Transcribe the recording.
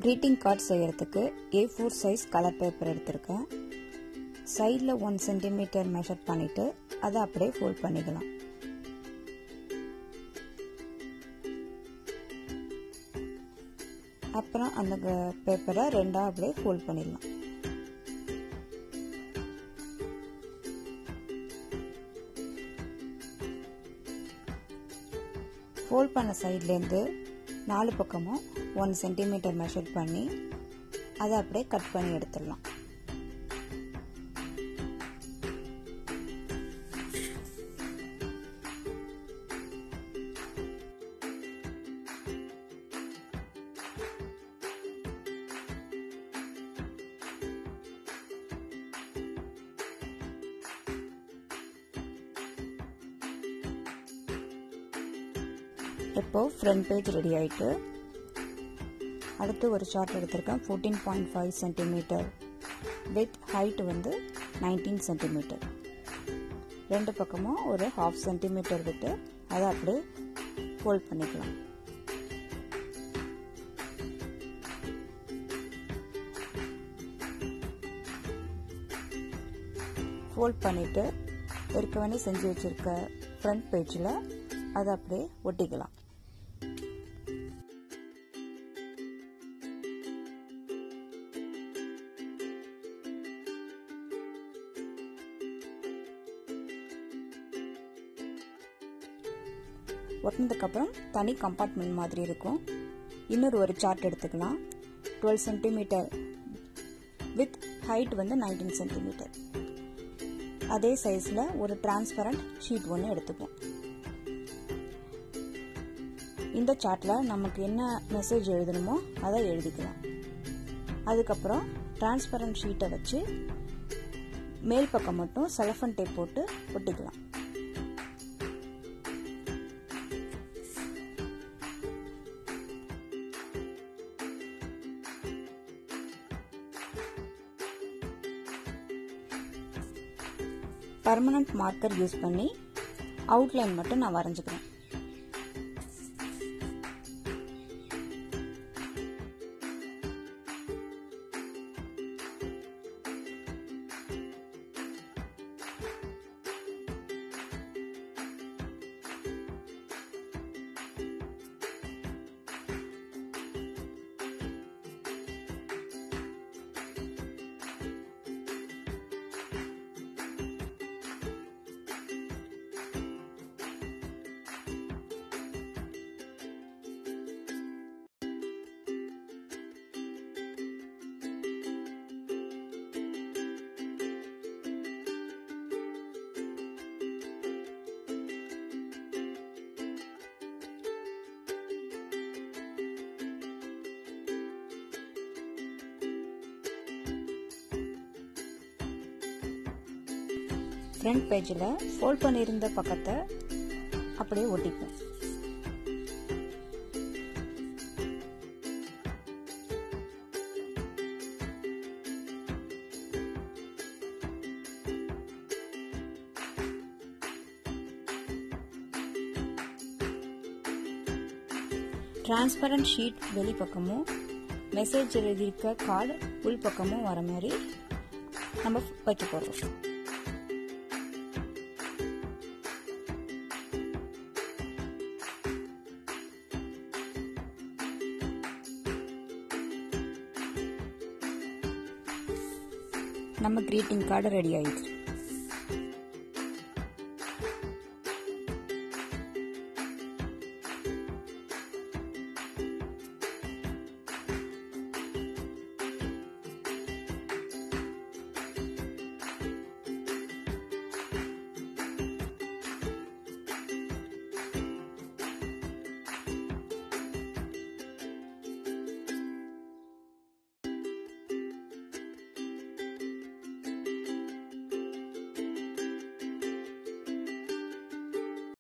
greeting card செய்கிறதுக்கு A four size colour paper எடுத்திருக்கேன் சைடில் ஒன் சென்டிமீட்டர் மெஷர் பண்ணிவிட்டு அதை அப்படியே ஃபோல்ட் பண்ணிக்கலாம் அப்புறம் அந்த பேப்பரை ரெண்டாக அப்படியே ஃபோல்ட் பண்ணிடலாம் ஃபோல்ட் பண்ண சைட்லேருந்து நாலு பக்கமும் ஒன் சென்டிமீட்டர் மெஷர் பண்ணி அதை அப்படியே கட் பண்ணி எடுத்துடலாம் இப்போ ஃப்ரண்ட் பேஜ் ரெடி ஆயிட்டு அடுத்து ஒரு சார்ட் எடுத்திருக்கேன் fourteen point five centimetre with height வந்து நைன்டீன் சென்டிமீட்டர் ரெண்டு பக்கமும் ஒரு ஹாஃப் சென்டிமீட்டர் விட்டு அதை அப்படியே ஃபோல்ட் பண்ணிக்கலாம் ஃபோல்ட் பண்ணிவிட்டு ஏற்கனவே செஞ்சு வச்சுருக்க ஃப்ரண்ட் பேஜில் அதை அப்படியே ஒட்டிக்கலாம் ஒட்டினதுக்கப்புறம் தனி கம்பார்ட்மெண்ட் மாதிரி இருக்கும் இன்னொரு ஒரு சார்ட் எடுத்துக்கலாம் டுவெல் சென்டிமீட்டர் வித் ஹைட் வந்து நைன்டீன் சென்டிமீட்டர் அதே சைஸில் ஒரு டிரான்ஸ்பரண்ட் ஷீட் ஒன்று எடுத்துப்போம் இந்த சார்ட்டில் நமக்கு என்ன மெசேஜ் எழுதணுமோ அதை எழுதிக்கலாம் அதுக்கப்புறம் டிரான்ஸ்பரண்ட் ஷீட்டை வச்சு மேல் பக்கம் மட்டும் செலஃபன் டேப் போட்டு ஒட்டிக்கலாம் பர்மனண்ட் மார்க்கர் யூஸ் பண்ணி அவுட்லைன் மட்டும் நான் வரைஞ்சுக்கிறேன் ஃப்ரண்ட் பேஜில் ஃபோல்ட் பண்ணியிருந்த பக்கத்தை அப்படியே ஒட்டிப்போம் டிரான்ஸ்பரண்ட் ஷீட் வெளிப்பக்கமும் மெசேஜ் எழுதியிருக்க கார்டு உள் பக்கமும் வர மாதிரி நம்ம வைக்க போகிறோம் நம்ம க்ரீட்டிங் கார்டு ரெடி ஆயிடுச்சு